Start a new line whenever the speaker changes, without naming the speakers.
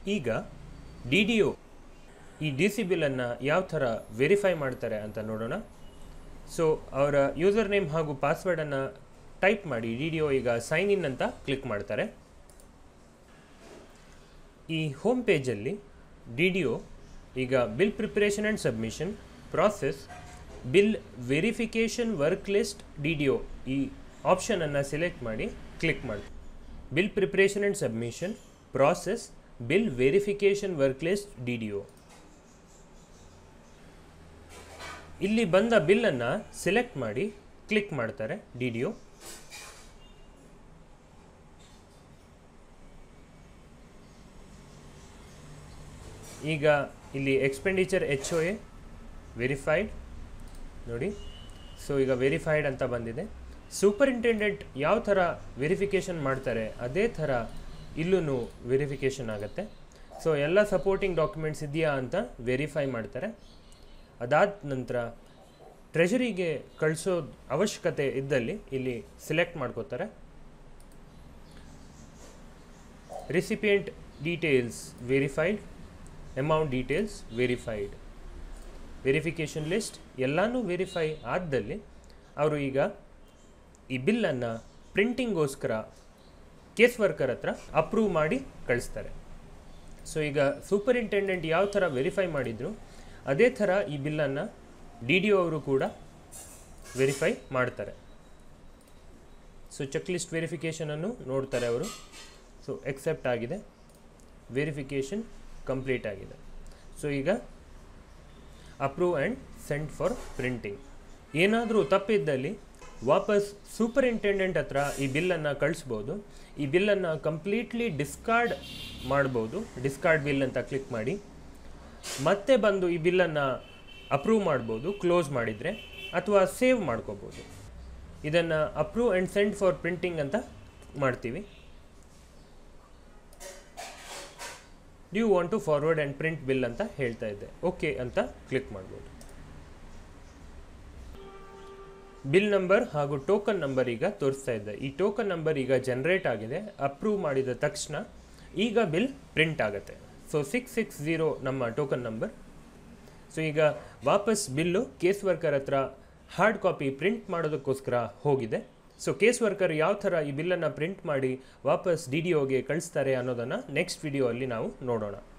ಈಗ D D O ಈ D C ಬಿಲ್ಲನ್ನು ಯಾವ ಥರ ವೆರಿಫೈ ಮಾಡ್ತಾರೆ ಅಂತ ನೋಡೋಣ ಸೊ ಅವರ ಯೂಸರ್ ನೇಮ್ ಹಾಗೂ ಪಾಸ್ವರ್ಡನ್ನು ಟೈಪ್ ಮಾಡಿ ಡಿ ಡಿ ಒ ಈಗ ಸೈನ್ ಇನ್ ಅಂತ ಕ್ಲಿಕ್ ಮಾಡ್ತಾರೆ ಈ ಹೋಮ್ ಪೇಜಲ್ಲಿ ಡಿ ಡಿ ಒ ಈಗ bill preparation and submission process bill verification work list D D O ಈ ಆಪ್ಷನನ್ನು ಸೆಲೆಕ್ಟ್ ಮಾಡಿ ಕ್ಲಿಕ್ ಮಾಡಿ bill preparation and submission process bill verification work list D D O ಇಲ್ಲಿ ಬಂದ ಬಿಲ್ಲನ್ನು ಸೆಲೆಕ್ಟ್ ಮಾಡಿ ಕ್ಲಿಕ್ ಮಾಡ್ತಾರೆ ಡಿ ಡಿ ಒ ಈಗ ಇಲ್ಲಿ expenditure H O A verified ನೋಡಿ ಸೊ ಈಗ ವೆರಿಫೈಡ್ ಅಂತ ಬಂದಿದೆ ಸೂಪರಿಂಟೆಂಡೆಂಟ್ ಯಾವ ಥರ ವೆರಿಫಿಕೇಷನ್ ಮಾಡ್ತಾರೆ ಅದೇ ಥರ ಇಲ್ಲೂ ವೆರಿಫಿಕೇಷನ್ ಆಗುತ್ತೆ ಸೊ ಎಲ್ಲ ಸಪೋರ್ಟಿಂಗ್ ಡಾಕ್ಯುಮೆಂಟ್ಸ್ ಇದೆಯಾ ಅಂತ ವೆರಿಫೈ ಮಾಡ್ತಾರೆ ಅದಾದ ನಂತರ ಟ್ರೆಷರಿಗೆ ಕಳಿಸೋದು ಅವಶ್ಯಕತೆ ಇದ್ದಲ್ಲಿ ಇಲ್ಲಿ ಸೆಲೆಕ್ಟ್ ಮಾಡ್ಕೋತಾರೆ recipient details verified amount details verified verification list ಎಲ್ಲನೂ ವೆರಿಫೈ ಆದಲ್ಲಿ ಅವರು ಈಗ ಈ ಬಿಲ್ಲನ್ನು ಪ್ರಿಂಟಿಂಗೋಸ್ಕರ ಕೇಸ್ ವರ್ಕರ್ ಹತ್ರ ಅಪ್ರೂವ್ ಮಾಡಿ ಕಳಿಸ್ತಾರೆ ಸೊ ಈಗ ಸೂಪರಿಂಟೆಂಡೆಂಟ್ ಯಾವ ಥರ ವೆರಿಫೈ ಮಾಡಿದ್ರು ಅದೇ ಥರ ಈ ಬಿಲ್ಲನ್ನು ಡಿ ಡಿ ಅವರು ಕೂಡ ವೆರಿಫೈ ಮಾಡ್ತಾರೆ ಸೊ ಚೆಕ್ ಲಿಸ್ಟ್ ವೆರಿಫಿಕೇಷನನ್ನು ನೋಡ್ತಾರೆ ಅವರು ಸೊ ಎಕ್ಸೆಪ್ಟ್ ಆಗಿದೆ ವೆರಿಫಿಕೇಷನ್ ಕಂಪ್ಲೀಟ್ ಆಗಿದೆ ಸೊ ಈಗ approve and send for printing ಏನಾದರೂ ತಪ್ಪಿದ್ದಲ್ಲಿ ವಾಪಸ್ ಸೂಪರಿಂಟೆಂಡೆಂಟ್ ಹತ್ರ ಈ ಬಿಲ್ಲನ್ನು ಕಳಿಸ್ಬೋದು ಈ ಬಿಲ್ಲನ್ನು ಕಂಪ್ಲೀಟ್ಲಿ ಡಿಸ್ಕಾರ್ಡ್ ಮಾಡ್ಬೋದು ಡಿಸ್ಕಾರ್ಡ್ ಬಿಲ್ ಅಂತ ಕ್ಲಿಕ್ ಮಾಡಿ ಮತ್ತೆ ಬಂದು ಈ ಬಿಲ್ಲನ್ನು ಅಪ್ರೂವ್ ಮಾಡ್ಬೋದು ಕ್ಲೋಸ್ ಮಾಡಿದರೆ ಅಥವಾ ಸೇವ್ ಮಾಡ್ಕೋಬೋದು ಇದನ್ನು approve and send for printing ಅಂತ ಮಾಡ್ತೀವಿ do you want to forward and print bill ಅಂತ ಹೇಳ್ತಾ ಇದ್ದೆ ಓಕೆ ಅಂತ ಕ್ಲಿಕ್ ಮಾಡ್ಬೋದು ಬಿಲ್ ನಂಬರ್ ಹಾಗೂ ಟೋಕನ್ ನಂಬರ್ ಈಗ ತೋರಿಸ್ತಾ ಇದೆ ಈ ಟೋಕನ್ ನಂಬರ್ ಈಗ ಜನರೇಟ್ ಆಗಿದೆ ಅಪ್ರೂವ್ ಮಾಡಿದ ತಕ್ಷಣ ಈಗ ಬಿಲ್ ಪ್ರಿಂಟ್ ಆಗುತ್ತೆ ಸೊ ಸಿಕ್ಸ್ ಸಿಕ್ಸ್ ಝೀರೋ ನಮ್ಮ ಟೋಕನ್ ನಂಬರ್ ಸೊ ಈಗ ವಾಪಸ್ ಬಿಲ್ಲು ಕೇಸ್ ವರ್ಕರ್ ಹತ್ರ ಹಾರ್ಡ್ ಕಾಪಿ ಪ್ರಿಂಟ್ ಮಾಡೋದಕ್ಕೋಸ್ಕರ ಹೋಗಿದೆ ಸೊ ಕೇಸ್ ವರ್ಕರ್ ಯಾವ ಥರ ಈ ಬಿಲ್ಲನ್ನು ಪ್ರಿಂಟ್ ಮಾಡಿ ವಾಪಸ್ ಡಿ ಡಿ ಒಗೆ ಕಳಿಸ್ತಾರೆ ಅನ್ನೋದನ್ನು ನೆಕ್ಸ್ಟ್ ವಿಡಿಯೋ ಅಲ್ಲಿ ನಾವು ನೋಡೋಣ